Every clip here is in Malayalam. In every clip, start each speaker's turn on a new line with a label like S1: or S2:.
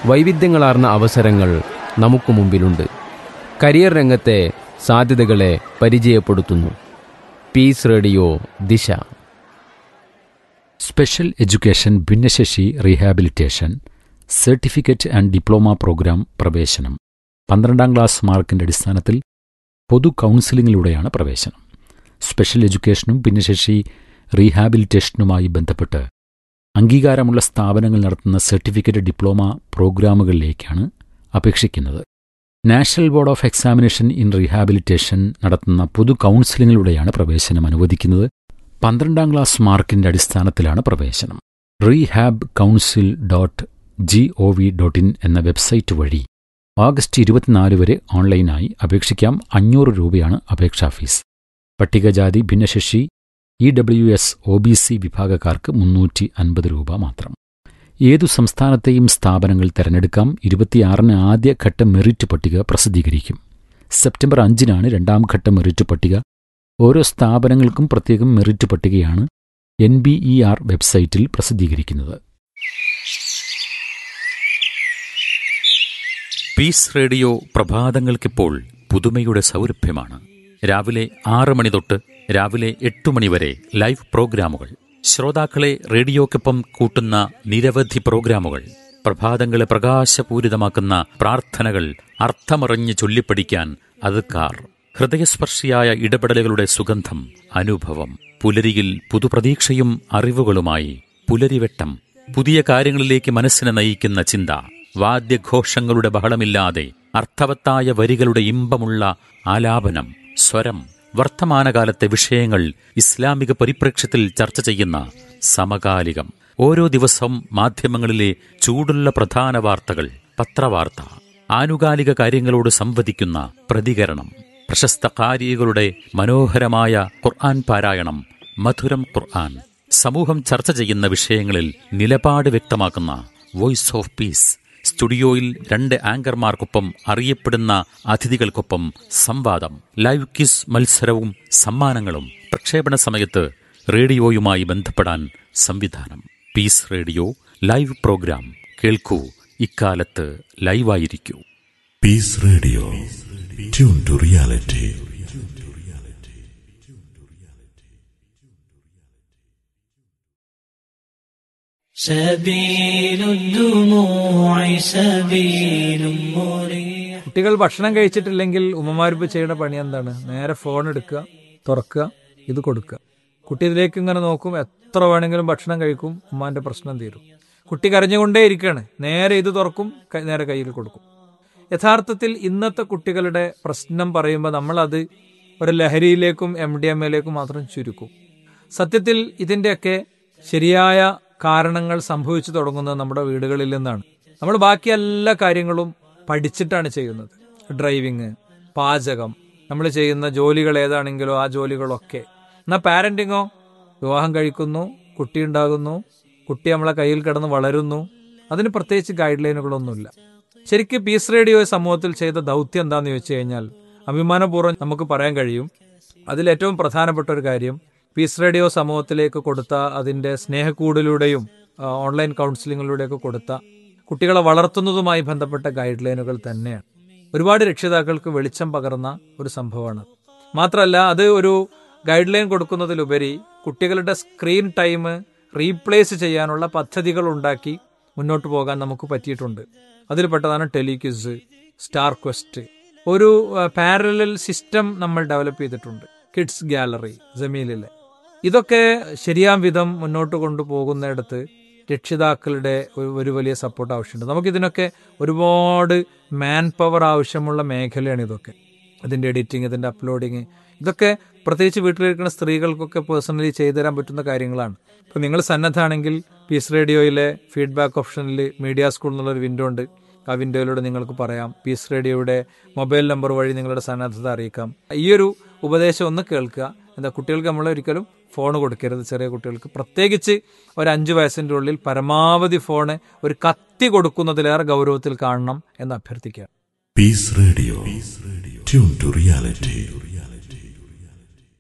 S1: വൈവിധ്യങ്ങളാർന്ന അവസരങ്ങൾ നമുക്ക് മുമ്പിലുണ്ട് കരിയർ രംഗത്തെ സാധ്യതകളെ പരിചയപ്പെടുത്തുന്നു peace radio Disha
S2: special education ഭിന്നശേഷി rehabilitation certificate and diploma programme പ്രവേശനം പന്ത്രണ്ടാം ക്ലാസ് മാർക്കിന്റെ അടിസ്ഥാനത്തിൽ പൊതു കൗൺസിലിങ്ങിലൂടെയാണ് പ്രവേശനം സ്പെഷ്യൽ എഡ്യൂക്കേഷനും ഭിന്നശേഷി റീഹാബിലിറ്റേഷനുമായി ബന്ധപ്പെട്ട് അംഗീകാരമുള്ള സ്ഥാപനങ്ങൾ നടത്തുന്ന സർട്ടിഫിക്കറ്റ് ഡിപ്ലോമ പ്രോഗ്രാമുകളിലേക്കാണ് അപേക്ഷിക്കുന്നത് national board of examination in rehabilitation നടത്തുന്ന പൊതു കൗൺസിലിങ്ങിലൂടെയാണ് പ്രവേശനം അനുവദിക്കുന്നത് പന്ത്രണ്ടാം ക്ലാസ് മാർക്കിന്റെ അടിസ്ഥാനത്തിലാണ് പ്രവേശനം rehab council dot G O V dot in എന്ന വെബ്സൈറ്റ് വഴി ഓഗസ്റ്റ് ഇരുപത്തിനാല് വരെ ഓൺലൈനായി അപേക്ഷിക്കാം അഞ്ഞൂറ് രൂപയാണ് അപേക്ഷാ ഫീസ് പട്ടികജാതി ഭിന്നശേഷി E W S O B C വിഭാഗക്കാർക്ക് മുന്നൂറ്റി അൻപത് രൂപ മാത്രം ഏതു സംസ്ഥാനത്തെയും സ്ഥാപനങ്ങൾ തെരഞ്ഞെടുക്കാം ഇരുപത്തിയാറിന് ആദ്യഘട്ട മെറിറ്റ് പട്ടിക പ്രസിദ്ധീകരിക്കും സെപ്റ്റംബർ അഞ്ചിനാണ് രണ്ടാം ഘട്ട മെറിറ്റ് പട്ടിക ഓരോ സ്ഥാപനങ്ങൾക്കും പ്രത്യേകം മെറിറ്റ് പട്ടികയാണ് എൻ ബി ഇ ആർ വെബ്സൈറ്റിൽ പ്രസിദ്ധീകരിക്കുന്നത് പീസ് റേഡിയോ പ്രഭാതങ്ങൾക്കിപ്പോൾ പുതുമയുടെ സൗരഭ്യമാണ് രാവിലെ ആറ് മണി തൊട്ട് രാവിലെ എട്ട് മണി വരെ ലൈവ് പ്രോഗ്രാമുകൾ ശ്രോതാക്കളെ റേഡിയോക്കൊപ്പം കൂട്ടുന്ന നിരവധി പ്രോഗ്രാമുകൾ പ്രഭാതങ്ങളെ പ്രകാശപൂരിതമാക്കുന്ന പ്രാർത്ഥനകൾ അർത്ഥമറിഞ്ഞ് ചൊല്ലിപ്പഠിക്കാൻ അതുക്കാർ ഹൃദയസ്പർശിയായ ഇടപെടലുകളുടെ സുഗന്ധം അനുഭവം പുലരിയിൽ പുതുപ്രതീക്ഷയും അറിവുകളുമായി പുലരിവെട്ടം പുതിയ കാര്യങ്ങളിലേക്ക് മനസ്സിനെ നയിക്കുന്ന ചിന്ത വാദ്യഘോഷങ്ങളുടെ ബഹളമില്ലാതെ അർത്ഥവത്തായ വരികളുടെ ഇമ്പമുള്ള ആലാപനം സ്വരം വർത്തമാനകാലത്തെ വിഷയങ്ങൾ ഇസ്ലാമിക പരിപ്രേക്ഷ്യത്തിൽ ചർച്ച ചെയ്യുന്ന സമകാലികം ഓരോ ദിവസവും മാധ്യമങ്ങളിലെ ചൂടുള്ള പ്രധാന വാർത്തകൾ പത്രവാർത്ത ആനുകാലിക കാര്യങ്ങളോട് സംവദിക്കുന്ന പ്രതികരണം പ്രശസ്ത കാരികളുടെ മനോഹരമായ ഖുർആൻ പാരായണം മധുരം ഖുർആൻ സമൂഹം ചർച്ച ചെയ്യുന്ന വിഷയങ്ങളിൽ നിലപാട് വ്യക്തമാക്കുന്ന വോയിസ് ഓഫ് പീസ് സ്റ്റുഡിയോയിൽ രണ്ട് ആങ്കർമാർക്കൊപ്പം അറിയപ്പെടുന്ന അതിഥികൾക്കൊപ്പം സംവാദം ലൈവ് ക്വിസ് മത്സരവും സമ്മാനങ്ങളും പ്രക്ഷേപണ സമയത്ത് റേഡിയോയുമായി ബന്ധപ്പെടാൻ സംവിധാനം പീസ് റേഡിയോ ലൈവ് പ്രോഗ്രാം കേൾക്കൂ ഇക്കാലത്ത് ലൈവായിരിക്കൂ
S3: Peace Radio. Tune to reality.
S4: سبيل الدموع سبيل مريح
S5: കുട്ടികൾ ഭക്ഷണം കഴിച്ചിട്ടില്ലെങ്കിൽ ഉമ്മമാരിപ്പോൾ ചെയ്യുന്ന പണി എന്താണ് നേരെ ഫോൺ എടുക്കുക തുറക്കുക ഇത് കൊടുക്കുക കുട്ടി ഇതിലേക്ക് ഇങ്ങനെ നോക്കും എത്ര വേണമെങ്കിലും ഭക്ഷണം കഴിക്കും ഉമ്മാന്റെ പ്രശ്നം തീരും കുട്ടി കരഞ്ഞുകൊണ്ടേ ഇരിക്കുകയാണ് നേരെ ഇത് തുറക്കും ക- നേരെ കയ്യിൽ കൊടുക്കും യഥാർത്ഥത്തിൽ ഇന്നത്തെ കുട്ടികളുടെ പ്രശ്നം പറയുമ്പോൾ നമ്മളത് ഒരു ലഹരിയിലേക്കും എം ഡി എം എയിലേക്കും മാത്രം ചുരുക്കും സത്യത്തിൽ ഇതിൻ്റെയൊക്കെ ശരിയായ കാരണങ്ങൾ സംഭവിച്ചു തുടങ്ങുന്നത് നമ്മുടെ വീടുകളിൽ നിന്നാണ് നമ്മൾ ബാക്കി എല്ലാ കാര്യങ്ങളും പഠിച്ചിട്ടാണ് ചെയ്യുന്നത് ഡ്രൈവിങ് പാചകം നമ്മൾ ചെയ്യുന്ന ജോലികൾ ഏതാണെങ്കിലോ ആ ജോലികളൊക്കെ എന്നാൽ പാരന്റിങ്ങോ വിവാഹം കഴിക്കുന്നു കുട്ടി ഉണ്ടാകുന്നു കുട്ടി നമ്മളെ കയ്യിൽ കിടന്ന് വളരുന്നു അതിന് പ്രത്യേകിച്ച് ഗൈഡ് ലൈനുകളൊന്നുമില്ല ശരിക്കും പീസ് റേഡിയോ സമൂഹത്തിൽ ചെയ്ത ദൗത്യം എന്താന്ന് ചോദിച്ചു കഴിഞ്ഞാൽ അഭിമാനപൂർവ്വം നമുക്ക് പറയാൻ കഴിയും അതിൽ ഏറ്റവും പ്രധാനപ്പെട്ട ഒരു കാര്യം പീസ് റേഡിയോ സമൂഹത്തിലേക്ക് കൊടുത്ത അതിന്റെ സ്നേഹക്കൂടിലൂടെയും ആ, ഓൺലൈൻ കൗൺസിലിങ്ങിലൂടെയൊക്കെ കൊടുത്ത കുട്ടികളെ വളർത്തുന്നതുമായി ബന്ധപ്പെട്ട ഗൈഡ് ലൈനുകൾ തന്നെയാണ് ഒരുപാട് രക്ഷിതാക്കൾക്ക് വെളിച്ചം പകർന്ന ഒരു സംഭവമാണ് മാത്രമല്ല അത് ഒരു ഗൈഡ് ലൈൻ കൊടുക്കുന്നതിലുപരി കുട്ടികളുടെ സ്ക്രീൻ ടൈം റീപ്ലേസ് ചെയ്യാനുള്ള പദ്ധതികൾ ഉണ്ടാക്കി മുന്നോട്ട് പോകാൻ നമുക്ക് പറ്റിയിട്ടുണ്ട് അതിൽപ്പെട്ടതാണ് ടെലിക്വിസ് സ്റ്റാർ ക്വസ്റ്റ് ഒരു പാരലൽ സിസ്റ്റം നമ്മൾ ഡെവലപ്പ് ചെയ്തിട്ടുണ്ട് കിഡ്സ് ഗാലറി ജമീലിലെ ഇതൊക്കെ ശരിയാം വിധം മുന്നോട്ട് കൊണ്ടുപോകുന്നിടത്ത് രക്ഷിതാക്കളുടെ ഒരു- ഒരു വലിയ സപ്പോർട്ട് ആവശ്യമുണ്ട് നമുക്കിതിനൊക്കെ ഒരുപാട് മാൻ പവർ ആവശ്യമുള്ള മേഖലയാണ് ഇതൊക്കെ ഇതിൻ്റെ എഡിറ്റിംഗ് ഇതിൻ്റെ അപ്ലോഡിങ് ഇതൊക്കെ പ്രത്യേകിച്ച് വീട്ടിലിരിക്കുന്ന സ്ത്രീകൾക്കൊക്കെ പേഴ്സണലി ചെയ്തു തരാൻ പറ്റുന്ന കാര്യങ്ങളാണ് ഇപ്പോൾ നിങ്ങൾ സന്നദ്ധാണെങ്കിൽ പീസ് റേഡിയോയിലെ ഫീഡ്ബാക്ക് ഓപ്ഷനിൽ മീഡിയ സ്കൂൾ എന്നുള്ളൊരു വിൻഡോ ഉണ്ട് ആ വിൻഡോയിലൂടെ നിങ്ങൾക്ക് പറയാം പീസ് റേഡിയോയുടെ മൊബൈൽ നമ്പർ വഴി നിങ്ങളുടെ സന്നദ്ധത അറിയിക്കാം ഈ ഒരു ഉപദേശം ഒന്ന് കേൾക്കുക എന്താ കുട്ടികൾക്ക് നമ്മൾ ഒരിക്കലും ഫോൺ കൊടുക്കരുത് ചെറിയ കുട്ടികൾക്ക് പ്രത്യേകിച്ച് ഒരു അഞ്ച് വയസ്സിൻ്റെ ഉള്ളിൽ പരമാവധി ഫോണ് ഒരു കത്തി കൊടുക്കുന്നതിലേറെ ഗൗരവത്തിൽ കാണണം എന്ന് അഭ്യർത്ഥിക്കുക
S3: Peace Radio. Tune to reality.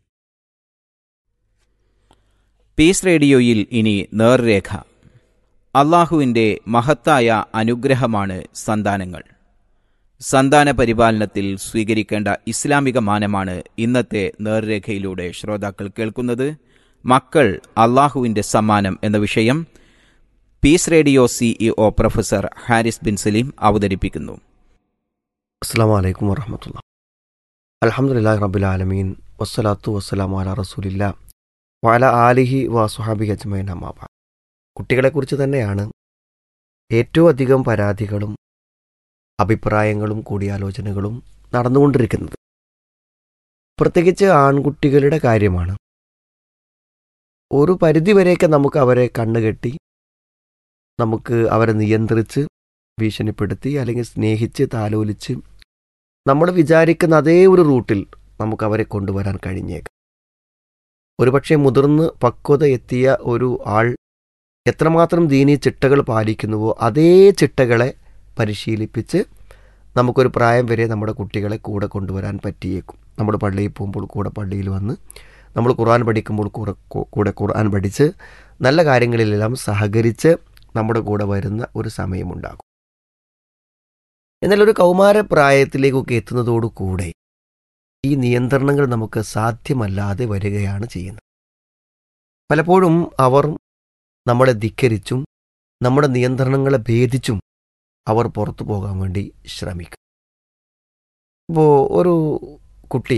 S6: Peace റേഡിയോയിൽ ഇനി നേർരേഖ അള്ളാഹുവിൻ്റെ മഹത്തായ അനുഗ്രഹമാണ് സന്താനങ്ങൾ സന്താന പരിപാലനത്തിൽ സ്വീകരിക്കേണ്ട ഇസ്ലാമിക മാനമാണ് ഇന്നത്തെ നേർരേഖയിലൂടെ ശ്രോതാക്കൾ കേൾക്കുന്നത് മക്കൾ അള്ളാഹുവിൻ്റെ സമ്മാനം എന്ന വിഷയം peace radio CEO professor Haris bin Saleem അവതരിപ്പിക്കുന്നു
S7: അസ്സാം വലൈക്കും വർഹമത്തുള്ള അലഹമുല്ലാ റബുലാലമീൻ വസ്സലാത്തു വസ്സലാം അല റസൂലില്ല വല ആലിഹി വസുഹാബി അജ്മൈൻ അമ്മാബ കുട്ടികളെക്കുറിച്ച് തന്നെയാണ് ഏറ്റവും അധികം പരാതികളും അഭിപ്രായങ്ങളും കൂടിയാലോചനകളും നടന്നുകൊണ്ടിരിക്കുന്നത് പ്രത്യേകിച്ച് ആൺകുട്ടികളുടെ കാര്യമാണ് ഒരു പരിധിവരെയൊക്കെ നമുക്ക് അവരെ കണ്ണുകെട്ടി നമുക്ക് അവരെ നിയന്ത്രിച്ച് ഭീഷണിപ്പെടുത്തി അല്ലെങ്കിൽ സ്നേഹിച്ച് താലോലിച്ച് നമ്മൾ വിചാരിക്കുന്ന അതേ ഒരു റൂട്ടിൽ നമുക്ക് അവരെ കൊണ്ടുവരാൻ കഴിഞ്ഞേക്കാം ഒരുപക്ഷെ മുതിർന്ന് പക്വത എത്തിയ ഒരു ആൾ എത്രമാത്രം ദീനീ ചിട്ടകൾ പാലിക്കുന്നുവോ അതേ ചിട്ടകളെ പരിശീലിപ്പിച്ച് നമുക്കൊരു പ്രായം വരെ നമ്മുടെ കുട്ടികളെ കൂടെ കൊണ്ടുവരാൻ പറ്റിയേക്കും നമ്മൾ പള്ളിയിൽ പോകുമ്പോൾ കൂടെ പള്ളിയിൽ വന്ന് നമ്മൾ ഖുർആൻ പഠിക്കുമ്പോൾ കൂടെ കൂടെ ഖുർആൻ പഠിച്ച് നല്ല കാര്യങ്ങളിലെല്ലാം സഹകരിച്ച് നമ്മുടെ കൂടെ വരുന്ന ഒരു സമയമുണ്ടാകും എന്നാൽ ഒരു കൗമാരപ്രായത്തിലേക്കൊക്കെ എത്തുന്നതോടുകൂടെ ഈ നിയന്ത്രണങ്ങൾ നമുക്ക് സാധ്യമല്ലാതെ വരികയാണ് ചെയ്യുന്നത് പലപ്പോഴും അവർ നമ്മളെ ധിക്കരിച്ചും നമ്മുടെ നിയന്ത്രണങ്ങളെ ഭേദിച്ചും അവർ പുറത്തു പോകാൻ വേണ്ടി ശ്രമിക്കും ഇപ്പോൾ ഒരു കുട്ടി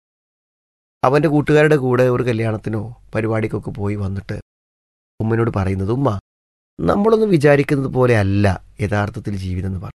S7: അവൻ്റെ കൂട്ടുകാരുടെ കൂടെ ഒരു കല്യാണത്തിനോ പരിപാടിക്കൊക്കെ പോയി വന്നിട്ട് ഉമ്മനോട് പറയുന്നത് ഉമ്മ നമ്മളൊന്നും വിചാരിക്കുന്നത് പോലെ അല്ല യഥാർത്ഥത്തിൽ ജീവിതം എന്ന് പറഞ്ഞു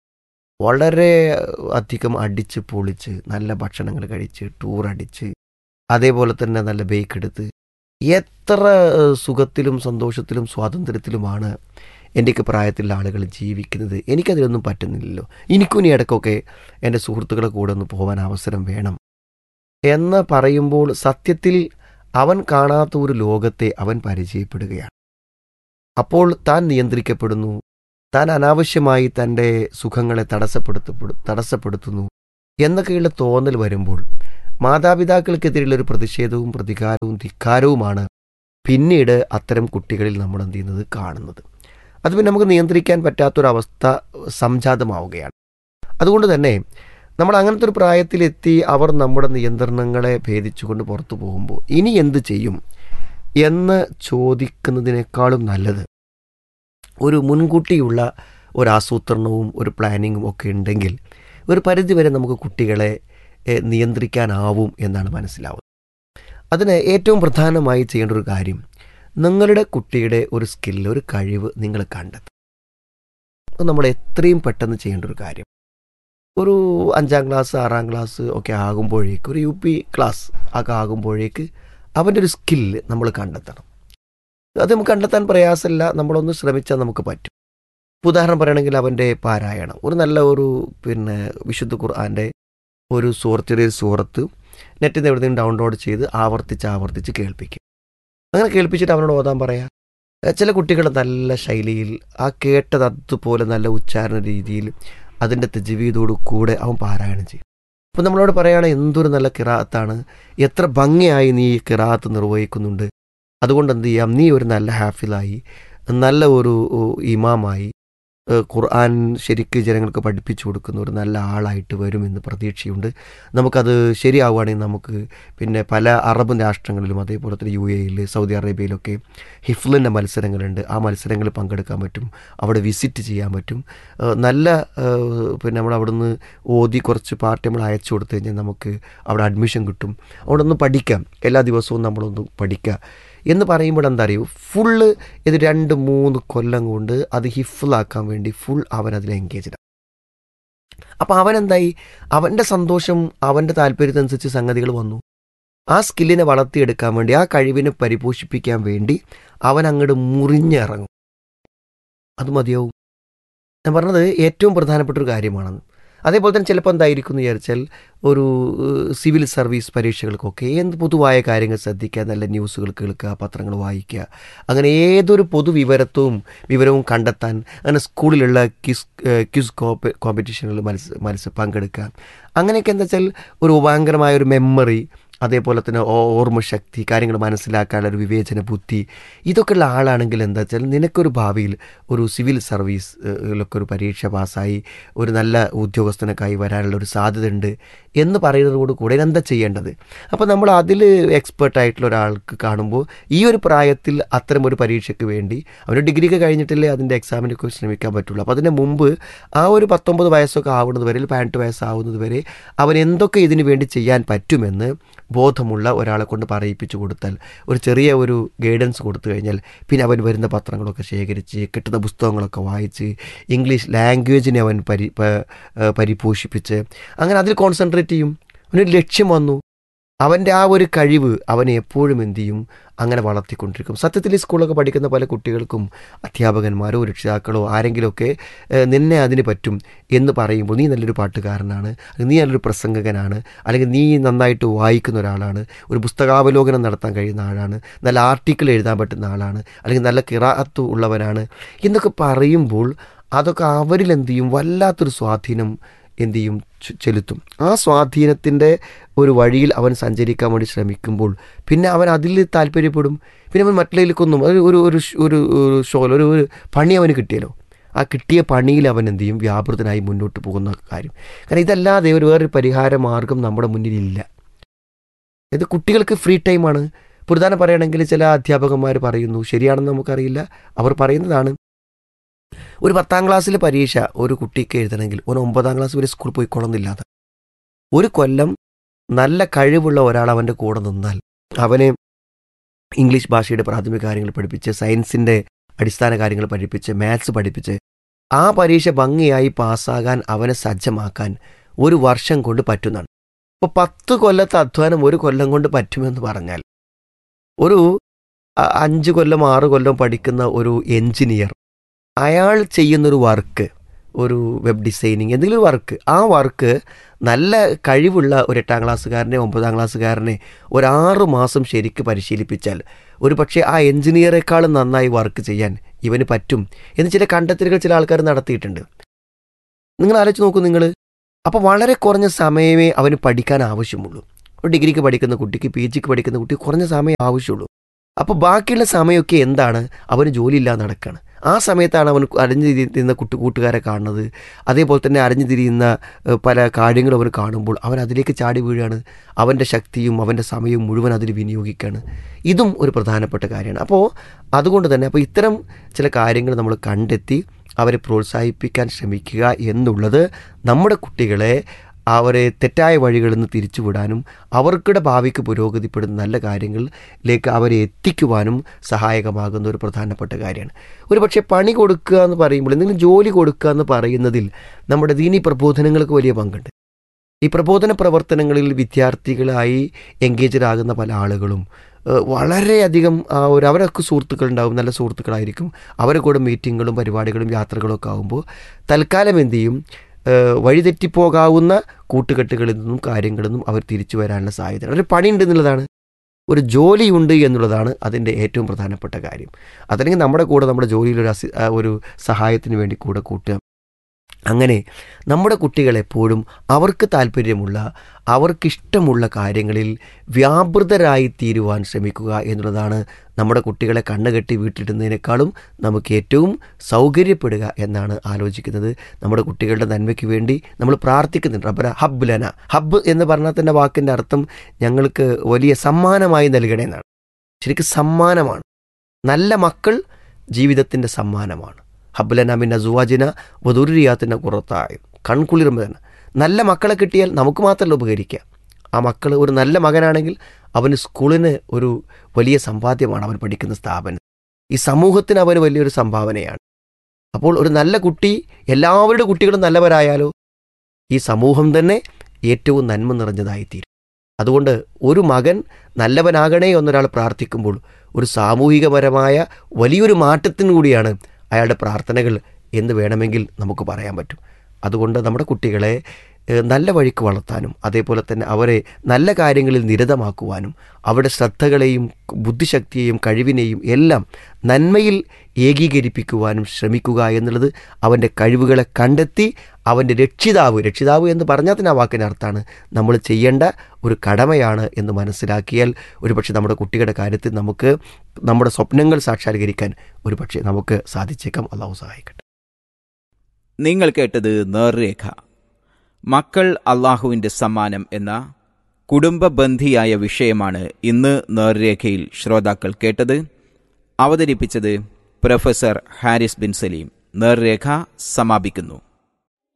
S7: വളരെ അധികം അടിച്ച് പൊളിച്ച് നല്ല ഭക്ഷണങ്ങൾ കഴിച്ച് ടൂർ അടിച്ച് അതേപോലെ തന്നെ നല്ല ബേക്ക് എടുത്ത് എത്ര സുഖത്തിലും സന്തോഷത്തിലും സ്വാതന്ത്ര്യത്തിലുമാണ് എൻ്റെയൊക്കെ പ്രായത്തിലുള്ള ആളുകൾ ജീവിക്കുന്നത് എനിക്കതിലൊന്നും പറ്റുന്നില്ലല്ലോ എനിക്കും ഇനി ഇടയ്ക്കൊക്കെ എൻ്റെ സുഹൃത്തുക്കളെ കൂടെ ഒന്ന് പോകാൻ അവസരം വേണം എന്ന് പറയുമ്പോൾ സത്യത്തിൽ അവൻ കാണാത്ത ഒരു ലോകത്തെ അവൻ പരിചയപ്പെടുകയാണ് അപ്പോൾ താൻ നിയന്ത്രിക്കപ്പെടുന്നു താൻ അനാവശ്യമായി തൻ്റെ സുഖങ്ങളെ തടസ്സപ്പെടുത്തപ്പെടു തടസ്സപ്പെടുത്തുന്നു എന്നൊക്കെയുള്ള തോന്നൽ വരുമ്പോൾ മാതാപിതാക്കൾക്കെതിരെയുള്ള ഒരു പ്രതിഷേധവും പ്രതികാരവും ധിക്കാരവുമാണ് പിന്നീട് അത്തരം കുട്ടികളിൽ നമ്മൾ എന്ത് ചെയ്യുന്നത് കാണുന്നത് അത് പിന്നെ നമുക്ക് നിയന്ത്രിക്കാൻ പറ്റാത്തൊരവസ്ഥ സംജാതമാവുകയാണ് അതുകൊണ്ട് തന്നെ നമ്മൾ അങ്ങനത്തെ ഒരു പ്രായത്തിലെത്തി അവർ നമ്മുടെ നിയന്ത്രണങ്ങളെ ഭേദിച്ചുകൊണ്ട് പുറത്തു പോകുമ്പോൾ ഇനി എന്ത് ചെയ്യും എന്ന് ചോദിക്കുന്നതിനേക്കാളും നല്ലത് ഒരു മുൻകൂട്ടിയുള്ള ഒരു ആസൂത്രണവും ഒരു പ്ലാനിങ്ങും ഒക്കെ ഉണ്ടെങ്കിൽ ഒരു പരിധിവരെ നമുക്ക് കുട്ടികളെ നിയന്ത്രിക്കാനാവും എന്നാണ് മനസ്സിലാവുന്നത് അതിന് ഏറ്റവും പ്രധാനമായി ചെയ്യേണ്ട ഒരു കാര്യം നിങ്ങളുടെ കുട്ടിയുടെ ഒരു സ്കില്ല് ഒരു കഴിവ് നിങ്ങൾ കണ്ടെത്തും അത് നമ്മൾ എത്രയും പെട്ടെന്ന് ചെയ്യേണ്ട ഒരു കാര്യം ഒരു അഞ്ചാം ക്ലാസ് ആറാം ക്ലാസ് ഒക്കെ ആകുമ്പോഴേക്ക് ഒരു യു പി ക്ലാസ് ഒക്കെ ആകുമ്പോഴേക്ക് അവൻ്റെ ഒരു സ്കില്ല് നമ്മൾ കണ്ടെത്തണം അത് നമുക്ക് കണ്ടെത്താൻ പ്രയാസമില്ല നമ്മളൊന്ന് ശ്രമിച്ചാൽ നമുക്ക് പറ്റും ഉദാഹരണം പറയുകയാണെങ്കിൽ അവൻ്റെ പാരായണം ഒരു നല്ല ഒരു പിന്നെ വിശുദ്ധ ഖുർആൻ്റെ ഒരു സൂറത്ത് ചെറിയ സൂറത്ത് നെറ്റിൽ നിന്ന് എവിടെയെങ്കിലും ഡൗൺലോഡ് ചെയ്ത് ആവർത്തിച്ച് ആവർത്തിച്ച് കേൾപ്പിക്കും അങ്ങനെ കേൾപ്പിച്ചിട്ട് അവനോട് ഓതാൻ പറയാം ചില കുട്ടികൾ നല്ല ശൈലിയിൽ ആ കേട്ടത് അതുപോലെ നല്ല ഉച്ചാരണ രീതിയിൽ അതിൻ്റെ തെജീവീതോടു കൂടെ അവൻ പാരായണം ചെയ്യും അപ്പം നമ്മളോട് പറയുകയാണെങ്കിൽ എന്തൊരു നല്ല കിറാത്താണ് എത്ര ഭംഗിയായി നീ ഈ കിറാത്ത് നിർവഹിക്കുന്നുണ്ട് അതുകൊണ്ട് എന്ത് ചെയ്യാം നീ ഒരു നല്ല ഹാഫിലായി നല്ല ഒരു ഇമാമായി ഖുർആൻ ശരിക്ക് ജനങ്ങൾക്ക് പഠിപ്പിച്ചു കൊടുക്കുന്ന ഒരു നല്ല ആളായിട്ട് വരുമെന്ന് പ്രതീക്ഷയുണ്ട് നമുക്കത് ശരിയാവുകയാണെങ്കിൽ നമുക്ക് പിന്നെ പല അറബ് രാഷ്ട്രങ്ങളിലും അതേപോലെ തന്നെ യു എയിൽ സൗദി അറേബ്യയിലൊക്കെ ഹിഫ്ലിൻ്റെ മത്സരങ്ങളുണ്ട് ആ മത്സരങ്ങളിൽ പങ്കെടുക്കാൻ പറ്റും അവിടെ വിസിറ്റ് ചെയ്യാൻ പറ്റും നല്ല പിന്നെ നമ്മൾ അവിടെ നിന്ന് ഓതി കുറച്ച് പാർട്ടി നമ്മൾ അയച്ചു കൊടുത്തു കഴിഞ്ഞാൽ നമുക്ക് അവിടെ അഡ്മിഷൻ കിട്ടും അവിടെ ഒന്ന് പഠിക്കാം എല്ലാ ദിവസവും നമ്മളൊന്ന് പഠിക്കുക എന്ന് പറയുമ്പോൾ എന്താ അറിയൂ ഫുള്ള് ഇത് രണ്ട് മൂന്ന് കൊല്ലം കൊണ്ട് അത് ഹിഫിലാക്കാൻ വേണ്ടി ഫുൾ അവൻ അതിൽ എൻഗേജ്ഡ് അപ്പോൾ അവനെന്തായി അവൻ്റെ സന്തോഷം അവൻ്റെ താല്പര്യത്തിനനുസരിച്ച് സംഗതികൾ വന്നു ആ സ്കില്ലിനെ വളർത്തിയെടുക്കാൻ വേണ്ടി ആ കഴിവിനെ പരിപോഷിപ്പിക്കാൻ വേണ്ടി അവൻ അങ്ങോട്ട് മുറിഞ്ഞിറങ്ങും അത് മതിയാവും ഞാൻ പറഞ്ഞത് ഏറ്റവും പ്രധാനപ്പെട്ട ഒരു കാര്യമാണെന്ന് അതേപോലെ തന്നെ ചിലപ്പോൾ എന്തായിരിക്കും എന്ന് വിചാരിച്ചാൽ ഒരു സിവിൽ സർവീസ് പരീക്ഷകൾക്കൊക്കെ എന്ത് പൊതുവായ കാര്യങ്ങൾ ശ്രദ്ധിക്കുക നല്ല ന്യൂസുകൾ കേൾക്കുക പത്രങ്ങൾ വായിക്കുക അങ്ങനെ ഏതൊരു പൊതുവിവരത്വവും വിവരവും കണ്ടെത്താൻ അങ്ങനെ സ്കൂളിലുള്ള ക്വിസ് ക്വിസ് കോമ്പ കോമ്പറ്റീഷനുകളിൽ മത്സ മത്സ പങ്കെടുക്കുക അങ്ങനെയൊക്കെ എന്താ വെച്ചാൽ ഒരു ഭയങ്കരമായ ഒരു മെമ്മറി അതേപോലെ തന്നെ ഓ- ഓർമ്മശക്തി കാര്യങ്ങൾ മനസ്സിലാക്കാനുള്ള ഒരു വിവേചന ബുദ്ധി ഇതൊക്കെയുള്ള ആളാണെങ്കിൽ എന്താ വെച്ചാൽ നിനക്കൊരു ഭാവിയിൽ ഒരു സിവിൽ സർവീസ് ിലൊക്കെ ഒരു പരീക്ഷ പാസ്സായി ഒരു നല്ല ഉദ്യോഗസ്ഥനൊക്കെ ആയി വരാനുള്ള ഒരു സാധ്യത ഉണ്ട് എന്ന് പറയുന്നതോട് കൂടെ എന്താ ചെയ്യേണ്ടത് അപ്പോൾ നമ്മൾ അതിൽ എക്സ്പേർട്ട് ആയിട്ടുള്ള ഒരാൾക്ക് കാണുമ്പോൾ ഈ ഒരു പ്രായത്തിൽ അത്തരം ഒരു പരീക്ഷയ്ക്ക് വേണ്ടി അവന് ഡിഗ്രിക്ക് കഴിഞ്ഞിട്ടല്ലേ അതിൻ്റെ എക്സാമിനൊക്കെ ശ്രമിക്കാൻ പറ്റുള്ളൂ അപ്പോൾ അതിന് മുമ്പ് ആ ഒരു പത്തൊമ്പത് വയസ്സൊക്കെ ആവുന്നത് വരെ അല്ലെങ്കിൽ പതിനെട്ട് വയസ്സാവുന്നത് വരെ അവൻ എന്തൊക്കെ ഇതിനു വേണ്ടി ചെയ്യാൻ പറ്റുമെന്ന് ബോധമുള്ള ഒരാളെ കൊണ്ട് പറയിപ്പിച്ചു കൊടുത്താൽ ഒരു ചെറിയ ഒരു ഗൈഡൻസ് കൊടുത്തു കഴിഞ്ഞാൽ പിന്നെ അവൻ വരുന്ന പത്രങ്ങളൊക്കെ ശേഖരിച്ച് കിട്ടുന്ന പുസ്തകങ്ങളൊക്കെ വായിച്ച് ഇംഗ്ലീഷ് ലാംഗ്വേജിനെ അവൻ പരി പ- ഏഹ് പരിപോഷിപ്പിച്ച് അങ്ങനെ അതിൽ കോൺസെൻട്രേറ്റ് ചെയ്യും അവനൊരു ലക്ഷ്യം വന്നു അവൻ്റെ ആ ഒരു കഴിവ് അവനെ എപ്പോഴും എന്ത് ചെയ്യും അങ്ങനെ വളർത്തിക്കൊണ്ടിരിക്കും സത്യത്തിൽ ഈ സ്കൂളൊക്കെ പഠിക്കുന്ന പല കുട്ടികൾക്കും അധ്യാപകന്മാരോ രക്ഷിതാക്കളോ ആരെങ്കിലുമൊക്കെ ഏഹ്, നിന്നെ അതിന് പറ്റും എന്ന് പറയുമ്പോൾ നീ നല്ലൊരു പാട്ടുകാരനാണ് അല്ലെങ്കിൽ നീ നല്ലൊരു പ്രസംഗകനാണ് അല്ലെങ്കിൽ നീ നന്നായിട്ട് വായിക്കുന്ന ഒരാളാണ് ഒരു പുസ്തകാവലോകനം നടത്താൻ കഴിയുന്ന ആളാണ് നല്ല ആർട്ടിക്കിൾ എഴുതാൻ പറ്റുന്ന ആളാണ് അല്ലെങ്കിൽ നല്ല കിറാത്ത് ഉള്ളവനാണ് എന്നൊക്കെ പറയുമ്പോൾ അതൊക്കെ അവരിൽ എന്ത് ചെയ്യും വല്ലാത്തൊരു സ്വാധീനം എന്ത് ചെയ്യും ചെ- ചെലുത്തും ആ സ്വാധീനത്തിൻ്റെ ഒരു വഴിയിൽ അവൻ സഞ്ചരിക്കാൻ വേണ്ടി ശ്രമിക്കുമ്പോൾ പിന്നെ അവൻ അതിൽ താല്പര്യപ്പെടും പിന്നെ അവൻ മറ്റുള്ളതിലേക്കൊന്നും ഒരു ഒരു ഒരു ഷ്- ഒരു ഒരു ഷോയിൽ ഒരു ഒരു പണി അവന് കിട്ടിയല്ലോ ആ കിട്ടിയ പണിയിൽ അവൻ എന്ത് ചെയ്യും വ്യാപൃതനായി മുന്നോട്ട് പോകുന്ന കാര്യം കാരണം ഇതല്ലാതെ ഒരു വേറൊരു പരിഹാര മാർഗം നമ്മുടെ മുന്നിലില്ല ഇത് കുട്ടികൾക്ക് ഫ്രീ ടൈമാണ് പ്രധാനം പറയുകയാണെങ്കിൽ ചില അധ്യാപകന്മാർ പറയുന്നു ശരിയാണെന്ന് നമുക്കറിയില്ല അവർ പറയുന്നതാണ് ഒരു പത്താം ക്ലാസ്സിലെ പരീക്ഷ ഒരു കുട്ടിക്ക് എഴുതണമെങ്കിൽ ഒരു ഒമ്പതാം ക്ലാസ് വരെ സ്കൂളിൽ പോയിക്കൊള്ളുന്നില്ലാതെ ഒരു കൊല്ലം നല്ല കഴിവുള്ള ഒരാൾ അവൻ്റെ കൂടെ നിന്നാൽ അവന് ഇംഗ്ലീഷ് ഭാഷയുടെ പ്രാഥമിക കാര്യങ്ങൾ പഠിപ്പിച്ച് സയൻസിൻ്റെ അടിസ്ഥാന കാര്യങ്ങൾ പഠിപ്പിച്ച് മാത്സ് പഠിപ്പിച്ച് ആ പരീക്ഷ ഭംഗിയായി പാസ്സാകാൻ അവനെ സജ്ജമാക്കാൻ ഒരു വർഷം കൊണ്ട് പറ്റുന്നതാണ് അപ്പോൾ പത്ത് കൊല്ലത്തെ അധ്വാനം ഒരു കൊല്ലം കൊണ്ട് പറ്റുമെന്ന് പറഞ്ഞാൽ ഒരു അ- അഞ്ച് കൊല്ലം ആറ് കൊല്ലം പഠിക്കുന്ന ഒരു എഞ്ചിനീയർ അയാൾ ചെയ്യുന്നൊരു വർക്ക് ഒരു വെബ് ഡിസൈനിങ് എന്തെങ്കിലും ഒരു വർക്ക് ആ വർക്ക് നല്ല കഴിവുള്ള ഒരു എട്ടാം ക്ലാസ്സുകാരനെ ഒമ്പതാം ക്ലാസ്സുകാരനെ ഒരാറ് മാസം ശരിക്ക് പരിശീലിപ്പിച്ചാൽ ഒരു പക്ഷേ ആ എഞ്ചിനീയറെക്കാളും നന്നായി വർക്ക് ചെയ്യാൻ ഇവന് പറ്റും എന്ന് ചില കണ്ടെത്തലുകൾ ചില ആൾക്കാർ നടത്തിയിട്ടുണ്ട് നിങ്ങൾ ആലോചിച്ച് നോക്കൂ നിങ്ങൾ അപ്പോൾ വളരെ കുറഞ്ഞ സമയമേ അവന് പഠിക്കാൻ ആവശ്യമുള്ളൂ ഒരു ഡിഗ്രിക്ക് പഠിക്കുന്ന കുട്ടിക്ക് പി ജിക്ക് പഠിക്കുന്ന കുട്ടിക്ക് കുറഞ്ഞ സമയം ആവശ്യമുള്ളൂ അപ്പോൾ ബാക്കിയുള്ള സമയമൊക്കെ എന്താണ് അവന് ജോലിയില്ലാതെ നടക്കുകയാണ് ആ സമയത്താണ് അവൻ അറിഞ്ഞു തിരിയുന്ന കുട്ടി കൂട്ടുകാരെ കാണുന്നത് അതേപോലെ തന്നെ അറിഞ്ഞു തിരിയുന്ന ഏഹ്, പല കാര്യങ്ങളും അവൻ കാണുമ്പോൾ അവൻ അതിലേക്ക് ചാടി വീഴുകയാണ് അവൻ്റെ ശക്തിയും അവൻ്റെ സമയവും മുഴുവൻ അതിൽ വിനിയോഗിക്കുകയാണ് ഇതും ഒരു പ്രധാനപ്പെട്ട കാര്യമാണ് അപ്പോൾ അതുകൊണ്ട് തന്നെ അപ്പോൾ ഇത്തരം ചില കാര്യങ്ങൾ നമ്മൾ കണ്ടെത്തി അവരെ പ്രോത്സാഹിപ്പിക്കാൻ ശ്രമിക്കുക എന്നുള്ളത് നമ്മുടെ കുട്ടികളെ അവരെ തെറ്റായ വഴികളിൽ നിന്ന് തിരിച്ചുവിടാനും അവർക്കുടെ ഭാവിക്ക് പുരോഗതിപ്പെടുന്ന നല്ല കാര്യങ്ങളിലേക്ക് അവരെ എത്തിക്കുവാനും സഹായകമാകുന്ന ഒരു പ്രധാനപ്പെട്ട കാര്യമാണ് ഒരു പക്ഷേ പണി കൊടുക്കുക എന്ന് പറയുമ്പോൾ എന്തെങ്കിലും ജോലി കൊടുക്കുക എന്ന് പറയുന്നതിൽ നമ്മുടെ ദീനി പ്രബോധനങ്ങൾക്ക് വലിയ പങ്കുണ്ട് ഈ പ്രബോധന പ്രവർത്തനങ്ങളിൽ വിദ്യാർത്ഥികളായി എൻഗേജഡ് ആകുന്ന പല ആളുകളും ഏഹ്, വളരെയധികം ആ ഒരു അവരൊക്കെ സുഹൃത്തുക്കളുണ്ടാവും നല്ല സുഹൃത്തുക്കളായിരിക്കും അവരെ കൂടെ മീറ്റിങ്ങുകളും പരിപാടികളും യാത്രകളും ഒക്കെ ആകുമ്പോൾ തൽക്കാലം എന്ത് ചെയ്യും ഏഹ്, വഴിതെറ്റിപ്പോകാവുന്ന കൂട്ടുകെട്ടുകളിൽ നിന്നും കാര്യങ്ങളിൽ നിന്നും അവർ തിരിച്ചു വരാനുള്ള സാധ്യത ഒരു പണിയുണ്ട് എന്നുള്ളതാണ് ഒരു ജോലിയുണ്ട് എന്നുള്ളതാണ് അതിൻ്റെ ഏറ്റവും പ്രധാനപ്പെട്ട കാര്യം അതല്ലെങ്കിൽ നമ്മുടെ കൂടെ നമ്മുടെ ജോലിയിൽ ഒരു അസി ആ ഒരു സഹായത്തിന് വേണ്ടി കൂടെ കൂട്ടുക അങ്ങനെ നമ്മുടെ കുട്ടികൾ എപ്പോഴും അവർക്ക് താല്പര്യമുള്ള അവർക്കിഷ്ടമുള്ള കാര്യങ്ങളിൽ വ്യാപൃതരായി തീരുവാൻ ശ്രമിക്കുക എന്നുള്ളതാണ് നമ്മുടെ കുട്ടികളെ കണ്ണുകെട്ടി വീട്ടിലിടുന്നതിനേക്കാളും നമുക്ക് ഏറ്റവും സൗകര്യപ്പെടുക എന്നാണ് ആലോചിക്കുന്നത് നമ്മുടെ കുട്ടികളുടെ നന്മയ്ക്ക് വേണ്ടി നമ്മൾ പ്രാർത്ഥിക്കുന്നുണ്ട് റബ്ബര ഹബ് ലന ഹബ്ബ് എന്ന് പറഞ്ഞാൽ തന്നെ വാക്കിൻ്റെ അർത്ഥം ഞങ്ങൾക്ക് വലിയ സമ്മാനമായി നൽകണേ എന്നാണ് ശരിക്കും സമ്മാനമാണ് നല്ല മക്കൾ ജീവിതത്തിൻ്റെ സമ്മാനമാണ് ഹബ്ലന മിന്ന സുവാജിന വധുരിയാത്തിൻ്റെ കുറത്തായും കൺകുളിർമതന നല്ല മക്കളെ കിട്ടിയാൽ നമുക്ക് മാത്രമല്ല ഉപകരിക്കുക ആ മക്കൾ ഒരു നല്ല മകനാണെങ്കിൽ അവന് സ്കൂളിന് ഒരു വലിയ സമ്പാദ്യമാണ് അവൻ പഠിക്കുന്ന സ്ഥാപനം ഈ സമൂഹത്തിന് അവന് വലിയൊരു സംഭാവനയാണ് അപ്പോൾ ഒരു നല്ല കുട്ടി എല്ലാവരുടെ കുട്ടികളും നല്ലവരായാലോ ഈ സമൂഹം തന്നെ ഏറ്റവും നന്മ നിറഞ്ഞതായിത്തീരും അതുകൊണ്ട് ഒരു മകൻ നല്ലവനാകണേ എന്നൊരാൾ പ്രാർത്ഥിക്കുമ്പോൾ ഒരു സാമൂഹികപരമായ വലിയൊരു മാറ്റത്തിനു കൂടിയാണ് അയാളുടെ പ്രാർത്ഥനകൾ എന്ന് വേണമെങ്കിൽ നമുക്ക് പറയാൻ പറ്റും അതുകൊണ്ട് നമ്മുടെ കുട്ടികളെ ഏഹ്, നല്ല വഴിക്ക് വളർത്താനും അതേപോലെ തന്നെ അവരെ നല്ല കാര്യങ്ങളിൽ നിരതമാക്കുവാനും അവരുടെ ശ്രദ്ധകളെയും ബുദ്ധിശക്തിയെയും കഴിവിനെയും എല്ലാം നന്മയിൽ ഏകീകരിപ്പിക്കുവാനും ശ്രമിക്കുക എന്നുള്ളത് അവൻ്റെ കഴിവുകളെ കണ്ടെത്തി അവൻ്റെ രക്ഷിതാവ് രക്ഷിതാവ് എന്ന് പറഞ്ഞാൽ തന്നെ ആ വാക്കിൻ്റെ അർത്ഥമാണ് നമ്മൾ ചെയ്യേണ്ട ഒരു കടമയാണ് എന്ന് മനസ്സിലാക്കിയാൽ ഒരുപക്ഷെ നമ്മുടെ കുട്ടികളുടെ കാര്യത്തിൽ നമുക്ക് നമ്മുടെ സ്വപ്നങ്ങൾ സാക്ഷാത്കരിക്കാൻ ഒരുപക്ഷെ നമുക്ക് സാധിച്ചേക്കാം അള്ളാഹു സഹായിക്കട്ടെ
S6: നിങ്ങൾ കേട്ടത് നേർരേഖ മക്കൾ അള്ളാഹുവിൻ്റെ സമ്മാനം എന്ന കുടുംബബന്ധിയായ വിഷയമാണ് ഇന്ന് നേർരേഖയിൽ ശ്രോതാക്കൾ കേട്ടത് അവതരിപ്പിച്ചത് പ്രൊഫസർ ഹാരിസ് ബിൻ സലീം നേർരേഖ സമാപിക്കുന്നു